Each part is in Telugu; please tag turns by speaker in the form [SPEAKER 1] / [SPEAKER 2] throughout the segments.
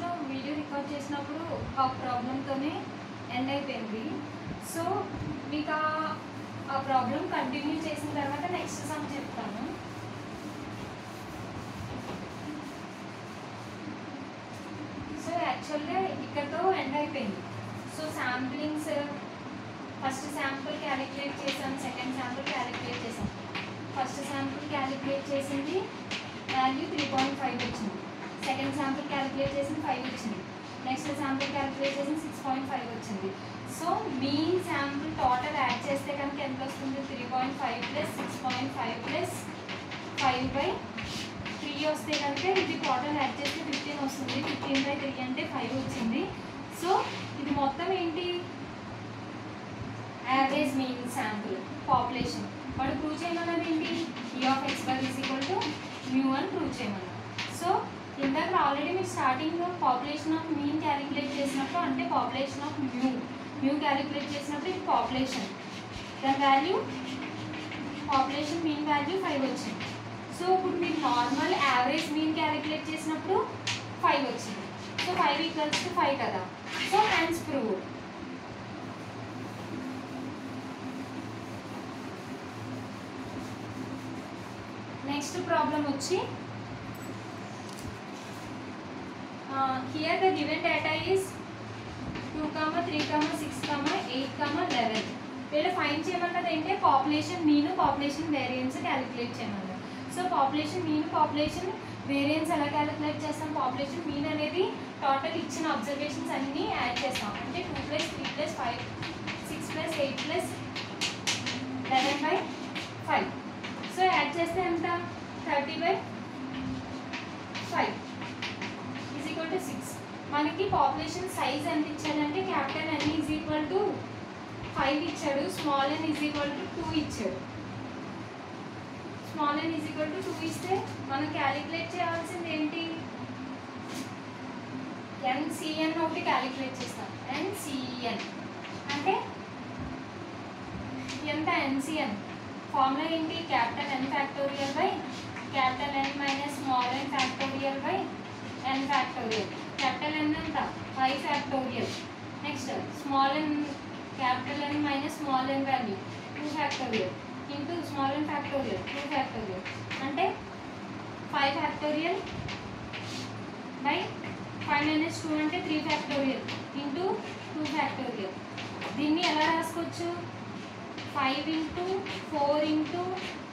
[SPEAKER 1] క్లాస్లో వీడియో రికార్డ్ చేసినప్పుడు ఆ ప్రాబ్లంతోనే ఎండ్ అయిపోయింది సో మీకు ఆ- ఆ ప్రాబ్లం కంటిన్యూ చేసిన తర్వాత నెక్స్ట్ సమ్ చెప్తాను సో యాక్చువల్గా ఇక్కడతో ఎండ్ అయిపోయింది so samplings first sample calculate చేసాం సెకండ్ శాంపుల్ క్యాలిక్యులేట్ చేసాం ఫస్ట్ శాంపుల్ క్యాలిక్యులేట్ చేసింది వాల్యూ త్రీ పాయింట్ ఫైవ్ వచ్చింది సెకండ్ శాంపుల్ క్యాలిక్యులేట్ చేసింది ఫైవ్ వచ్చింది నెక్స్ట్ శాంపుల్ క్యాలిక్యులేట్ చేసింది సిక్స్ పాయింట్ ఫైవ్ వచ్చింది so mean sample total add చేస్తే కనుక ఎంత వస్తుంది three point five plus six point five plus five by three వస్తే కనుక ఇది టోటల్ యాడ్ చేస్తే ఫిఫ్టీన్ వస్తుంది ఫిఫ్టీన్ బై త్రీ అంటే ఫైవ్ వచ్చింది సో ఇది మొత్తం ఏంటి యావరేజ్ మీన్ శాంపుల్ పాపులేషన్ వాడు ప్రూవ్ చేయమన్నది ఏంటి E of X by is equal to mu అని ప్రూవ్ చేయమన్నారు సో ఇందాక ఆల్రెడీ మీరు స్టార్టింగ్లో పాపులేషన్ ఆఫ్ మీన్ క్యాలిక్యులేట్ చేసినప్పుడు అంటే population of mu mu calculate చేసినప్పుడు ఇది పాపులేషన్ దాని value population mean value five వచ్చింది సో ఇప్పుడు మీరు నార్మల్ యావరేజ్ మీన్ క్యాలిక్యులేట్ చేసినప్పుడు ఫైవ్ వచ్చింది so five equals to five కదా so hence prove next problem వచ్చి here the given data is two comma three comma six comma eight comma eleven వీళ్ళు ఫైన్ చేయమన్నది ఏంటంటే population mean population variance calculate చేయమన్నారు so population mean population variance ఎలా క్యాలిక్యులేట్ చేస్తాం పాపులేషన్ మీన్ అనేది టోటల్ ఇచ్చిన అబ్జర్వేషన్స్ అన్నీ యాడ్ చేస్తాం అంటే two plus three plus five six plus eight plus eleven by five so add చేస్తే ఎంత thirty by five is equal to six మనకి పాపులేషన్ సైజ్ ఎంత ఇచ్చాడంటే capital N is equal to five ఇచ్చాడు small n is equal to two ఇచ్చాడు small n is equal to two ఇస్తే మనం క్యాలిక్యులేట్ చేయాల్సింది ఏంటి ఎన్సిఎన్ ఒకటి క్యాలిక్యులేట్ చేస్తాం ఎన్సిఎన్ అంటే ఎంత ఎన్సిఎన్ ఫార్ములా ఏంటి capital N factorial by capital N minus small n factorial by n factorial capital N ఎంత five factorial next small n capital N minus small n value two factorial into small n factorial two factorial అంటే five factorial by five minus two అంటే three factorial into two factorial దీన్ని ఎలా రాసుకోవచ్చు five into four into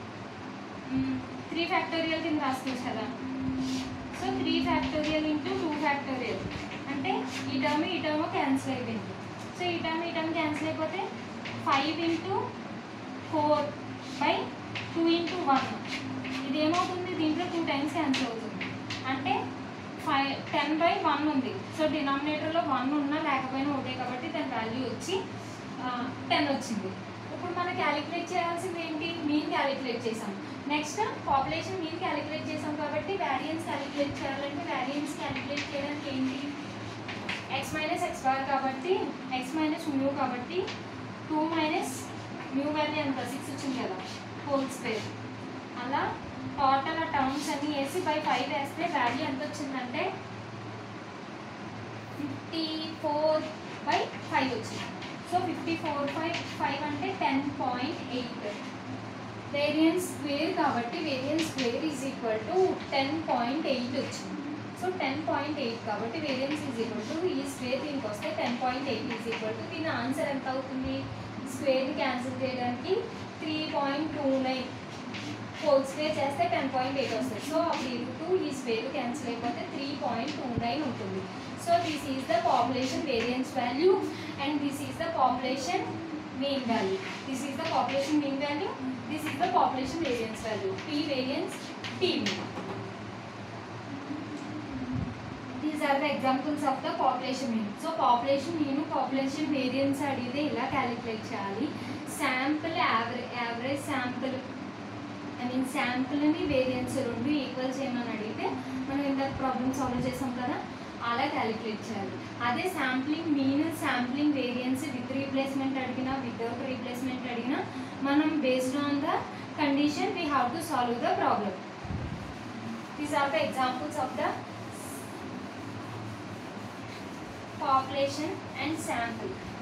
[SPEAKER 1] three factorial కింద రాసుకోవచ్చు కదా so three factorial into two factorial అంటే ఈ టర్మ్ ఈ టర్మ్ క్యాన్సిల్ అయిపోయింది సో ఈ టర్మ్ ఈ టర్మ్ క్యాన్సిల్ అయిపోతే five into four by two into one ఇది ఏమవుతుంది దీంట్లో టూ టైమ్స్ క్యాన్సిల్ అవుతుంది అంటే ఫైవ్ టెన్ బై వన్ ఉంది సో డినామినేటర్లో వన్ ఉన్నా లేకపోయినా ఒకటే కాబట్టి దాని వాల్యూ వచ్చి టెన్ వచ్చింది ఇప్పుడు మనం క్యాలిక్యులేట్ చేయాల్సింది ఏంటి మీన్ క్యాలిక్యులేట్ చేసాం నెక్స్ట్ పాపులేషన్ మీన్ క్యాలిక్యులేట్ చేసాం కాబట్టి వ్యారియన్స్ క్యాలిక్యులేట్ చేయాలంటే వ్యారియన్స్ క్యాలిక్యులేట్ చేయడానికి ఏంటి ఎక్స్ మైనస్ ఎక్స్ బార్ కాబట్టి ఎక్స్ మైనస్ మ్యూ కాబట్టి టూ మైనస్ మ్యూ వాల్యూ ఎంత సిక్స్ వచ్చింది కదా హోల్ స్క్వేర్ అలా టోటల్ ఆ టర్మ్స్ అన్ని వేసి బై ఫైవ్ వేస్తే వాల్యూ ఎంత వచ్చిందంటే ఫిఫ్టీ ఫోర్ బై ఫైవ్ వచ్చింది so fifty four by five అంటే ten point eight variance square కాబట్టి variance square is equal to ten point eight వచ్చింది సో టెన్ పాయింట్ ఎయిట్ కాబట్టి వేరియన్స్ ఈజ్ ఈక్వల్ టు ఈ స్క్వేర్ దీనికి వస్తే ten point eight is equal to దీని ఆన్సర్ ఎంత అవుతుంది స్క్వేర్ని క్యాన్సిల్ చేయడానికి three point two nine whole square చేస్తే టెన్ పాయింట్ ఎయిట్ వస్తుంది సో అప్పుడు ఈ టూ ఈ స్క్వేర్ క్యాన్సిల్ అయిపోతే త్రీ పాయింట్ టూ నైన్ ఉంటుంది so this is the population variance value and this is the population mean value. This is the population mean value. This is the population variance value. P variance, P mean. These are the examples of the population mean. So population mean, population variance అడిగితే ఇలా క్యాలిక్యులేట్ చేయాలి sample average average sample I mean శాంపుల్ని వేరియన్స్ రెండు ఈక్వల్ చేయమని అడిగితే మనం ఇందాక ప్రాబ్లమ్ సాల్వ్ చేసాం కదా అలా క్యాలిక్యులేట్ చేయాలి అదే sampling mean sampling variance with replacement అడిగినా వితౌట్ రీప్లేస్మెంట్ అడిగినా మనం based on the condition we have to solve the problem these are the examples of the population and sample